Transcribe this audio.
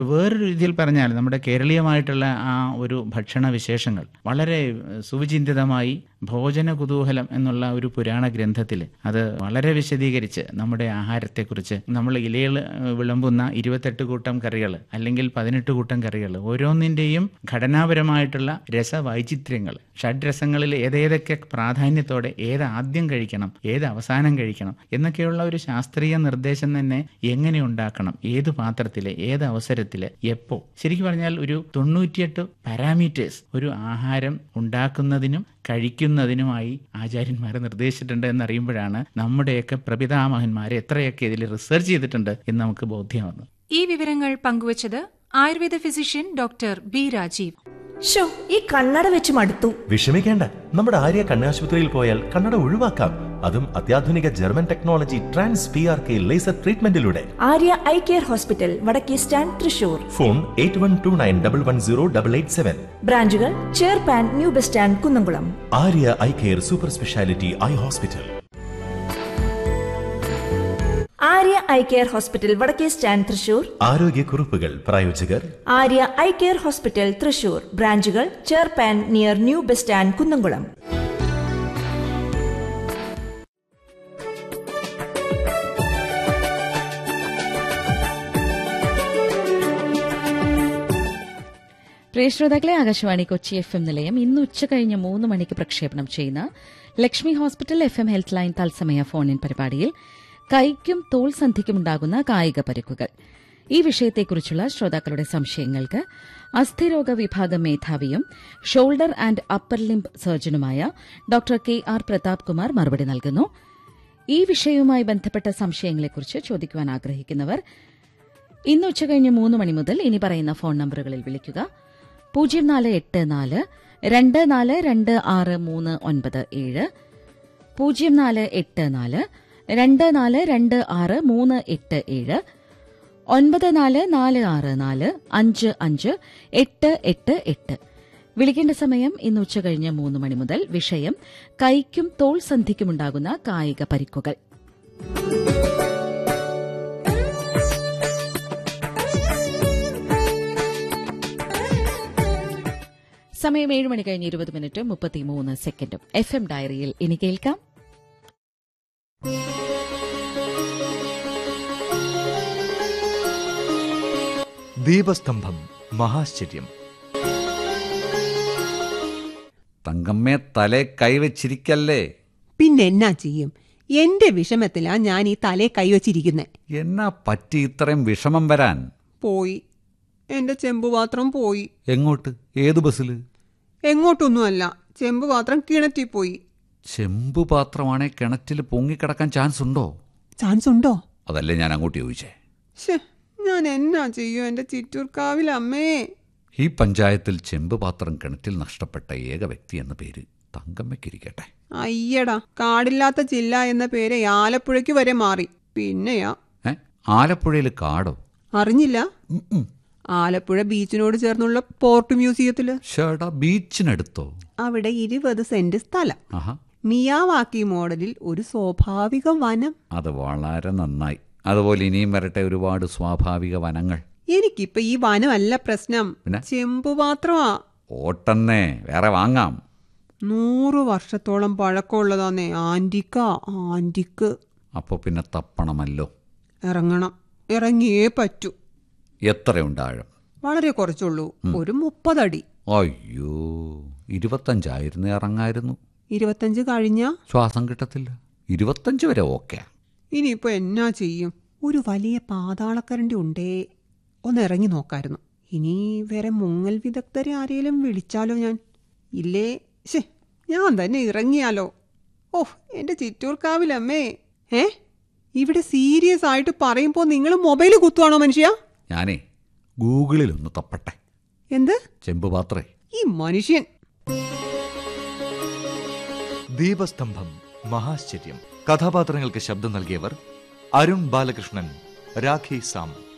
വേറൊരു രീതിയിൽ പറഞ്ഞാൽ നമ്മുടെ കേരളീയമായിട്ടുള്ള ആ ഒരു ഭക്ഷണ വിശേഷങ്ങൾ വളരെ സുവിചിന്തിതമായി ഭോജന കുതൂഹലം എന്നുള്ള ഒരു പുരാണ ഗ്രന്ഥത്തിൽ അത് വളരെ വിശദീകരിച്ച് നമ്മുടെ ആഹാരത്തെക്കുറിച്ച് നമ്മൾ ഇലയിൽ വിളമ്പുന്ന ഇരുപത്തെട്ട് കൂട്ടം കറികൾ അല്ലെങ്കിൽ പതിനെട്ട് കൂട്ടം കറികൾ ഓരോന്നിൻ്റെയും ഘടനാപരമായിട്ടുള്ള രസവൈചിത്ര്യങ്ങൾ ഷഡ്രസങ്ങളിൽ ഏതേതൊക്കെ പ്രാധാന്യത്തോടെ ഏത് ആദ്യം കഴിക്കണം ഏത് അവസാനം കഴിക്കണം എന്നൊക്കെയുള്ള ഒരു ശാസ്ത്രീയ നിർദ്ദേശം തന്നെ എങ്ങനെ ഉണ്ടാക്കണം ഏത് പാത്രത്തിൽ ഏത് അവസരത്തിൽ എപ്പോ ശരിക്കും പറഞ്ഞാൽ ഒരു തൊണ്ണൂറ്റിയെട്ട് പാരാമീറ്റേഴ്സ് ഒരു ആഹാരം ഉണ്ടാക്കുന്നതിനും കഴിക്കുന്നതിനുമായി ആചാര്യന്മാർ നിർദ്ദേശിച്ചിട്ടുണ്ട് എന്നറിയുമ്പോഴാണ് നമ്മുടെയൊക്കെ പ്രപിതാമഹന്മാർ എത്രയൊക്കെ ഇതിൽ റിസർച്ച് ചെയ്തിട്ടുണ്ട് എന്ന് നമുക്ക് ബോധ്യമാകുന്നു ഈ വിവരങ്ങൾ പങ്കുവച്ചത് Ayurveda physician doctor B Rajeev ഷോ ഈ കണ്ണട വെച്ച് മടുത്തു വിഷമിക്കേണ്ട നമ്മുടെ ആര്യ കണ്ണാശുപത്രിയിൽ പോയാൽ കണ്ണട ഒഴിവാക്കാം അതും അത്യാധുനിക German technology trans P R K laser ട്രീറ്റ്മെന്റിലൂടെ ആര്യ ഐ കെയർ ഹോസ്പിറ്റൽ വടക്കേ stand Thrissur phone eight one two nine double one zero double eight seven ബ്രാഞ്ചുകൾ ചേർപ്പാൻ new bus stand Kunnamkulam Arya eye care super speciality eye hospital Arya eye care hospital വടക്കേ stand Thrissur ആരോഗ്യക്കുറിപ്പുകൾ പ്രായോജകർ Arya eye care hospital Thrissur ബ്രാഞ്ചുകൾ ചേർപ്പാൻ near new bus stand Kunnamkulam പ്രിയ ശ്രോതാക്കളെ Akashvani Kochi F M നിലയം ഇന്ന് ഉച്ച കഴിഞ്ഞ് മൂന്ന് മണിക്ക് പ്രക്ഷേപണം ചെയ്യുന്ന Lakshmi hospital F M health line തത്സമയ ഫോൺ ഇൻ പരിപാടിയിൽ കൈക്കും തോൾ സന്ധിക്കുമുണ്ടാകുന്ന കായിക പരിക്കുകൾ ഈ വിഷയത്തെക്കുറിച്ചുള്ള ശ്രോതാക്കളുടെ സംശയങ്ങൾക്ക് അസ്ഥിരോഗ വിഭാഗം മേധാവിയും ഷോൾഡർ ആൻഡ് അപ്പർ ലിംബ് സർജനുമായ doctor K R Prathap Kumar മറുപടി നൽകുന്നു ഈ വിഷയവുമായി ബന്ധപ്പെട്ട സംശയങ്ങളെക്കുറിച്ച് ചോദിക്കുവാൻ ആഗ്രഹിക്കുന്നവർ ഇന്ന് ഉച്ചകഴിഞ്ഞ് മൂന്ന് മണി മുതൽ ഇനി പറയുന്ന ഫോൺ നമ്പറുകളിൽ വിളിക്കുക പൂജ്യം നാല് എട്ട് നാല് രണ്ട് നാല് രണ്ട് ആറ് മൂന്ന് ഒൻപത് ഏഴ് പൂജ്യം നാല് എട്ട് നാല് രണ്ട് നാല് രണ്ട് ആറ് മൂന്ന് എട്ട് ഏഴ് ഒൻപത് നാല് നാല് ആറ് നാല് അഞ്ച് അഞ്ച് എട്ട് എട്ട് എട്ട് വിളിക്കേണ്ട സമയം ഇന്ന് ഉച്ചകഴിഞ്ഞ് മൂന്ന് മണി മുതൽ വിഷയം കൈക്കും തോൾ സന്ധിക്കുമുണ്ടാകുന്ന കായിക പരിക്കുകൾ സമയം ഏഴ് മണി കഴിഞ്ഞ് ഇരുപത് മിനിറ്റ് മുപ്പത്തിമൂന്ന് സെക്കൻഡും എഫ് എം ഡയറിയിൽ ഇനി കേൾക്കാം ദീപസ്തംഭം മഹാശ്ചര്യം തങ്കമ്മേ തലേ കൈവച്ചിരിക്കല്ലേ പിന്നെ എന്നാ ചെയ്യും എന്റെ വിഷമത്തിലാ ഞാൻ ഈ തലേ കൈവച്ചിരിക്കുന്നെ എന്നാ പറ്റി ഇത്രയും വിഷമം വരാൻ പോയി എന്റെ ചെമ്പുപാത്രം പോയി എങ്ങോട്ട് ഏത് ബസ്സില് എങ്ങോട്ടൊന്നുമല്ല ചെമ്പുപാത്രം കിണറ്റി പോയി ചെമ്പു പാത്രമാണേ കിണറ്റിൽ പൊങ്ങിക്കിടക്കാൻ ചാൻസ് ഉണ്ടോ ചാൻസ് ഉണ്ടോ അതല്ലേ ഞാൻ അങ്ങോട്ട് ചോദിച്ചേ ശ്ശെ, ഞാൻ എന്നാ ചെയ്യും എന്റെ ചിറ്റൂർക്കാവിലമ്മേ ഈ പഞ്ചായത്തിൽ ചെമ്പ് പാത്രം കിണറ്റിൽ നഷ്ടപ്പെട്ട ഏക വ്യക്തി എന്ന പേര് തങ്കമ്മയ്ക്കിരിക്കട്ടെ അയ്യടാ കാടില്ലാത്ത ജില്ല എന്ന പേര് ആലപ്പുഴയ്ക്ക് വരെ മാറി പിന്നെയാ ഏ ആലപ്പുഴയിൽ കാടോ അറിഞ്ഞില്ല ആലപ്പുഴ ബീച്ചിനോട് ചേർന്നുള്ള പോർട്ട് മ്യൂസിയത്തില് ഷേടാ ബീച്ചിനടുത്തോ അവിടെ ഇരുപത് സെന്റ് സ്ഥലം ആഹാ മിയാവാക്കി മോഡലിൽ ഒരു സ്വാഭാവിക വനം അത് വളരെ നന്നായി അതുപോലെ ഇനിയും വരട്ടെ ഒരുപാട് സ്വാഭാവിക വനങ്ങൾ എനിക്കിപ്പൊ ഈ വനമല്ല പ്രശ്നം പിന്നെ? ചെമ്പുപാത്രമാ ഓട്ടന്നേ വേറെ വാങ്ങാം നൂറ് വർഷത്തോളം പഴക്കമുള്ളതാന്നേ ആന്റിക്ക ആന്റിക്ക് അപ്പോൾ പിന്നെ തപ്പണമല്ലോ ഇറങ്ങണം ഇറങ്ങിയേ പറ്റൂ എത്രയുണ്ട് ആഴം വളരെ കുറച്ചുള്ളൂ ഒരു മുപ്പതടി അയ്യോ ഇരുപത്തഞ്ചായിരുന്നു ഇറങ്ങായിരുന്നു ഇരുപത്തഞ്ച് കഴിഞ്ഞ ശ്വാസം കിട്ടത്തില്ല ഇരുപത്തഞ്ച് വരെ ഓക്കെ ഇനിയിപ്പോ എന്നാ ചെയ്യും ഒരു വലിയ പാതാളക്കരണ്ടി ഉണ്ടേ ഒന്ന് ഇറങ്ങി നോക്കായിരുന്നു ഇനി വേറെ മുങ്ങൽ വിദഗ്ധരെ ആരെയും വിളിച്ചാലോ ഞാൻ ഇല്ലേ ശേ ഞാൻ തന്നെ ഇറങ്ങിയാലോ ഓഹ് എന്റെ ചിറ്റൂർക്കാവിലമ്മേ ഏ ഇവിടെ സീരിയസ് ആയിട്ട് പറയുമ്പോ നിങ്ങൾ മൊബൈൽ കുത്തുവാണോ മനുഷ്യ ഞാനേ ഗൂഗിളിലൊന്ന് തപ്പട്ടെ എന്ത് ചെമ്പ് പാത്രേ ഈ മനുഷ്യൻ ദീപസ്തംഭം മഹാശ്ചര്യം കഥാപാത്രങ്ങൾക്ക് ശബ്ദം നൽകിയവർ അരുൺ ബാലകൃഷ്ണൻ രാഖി സാം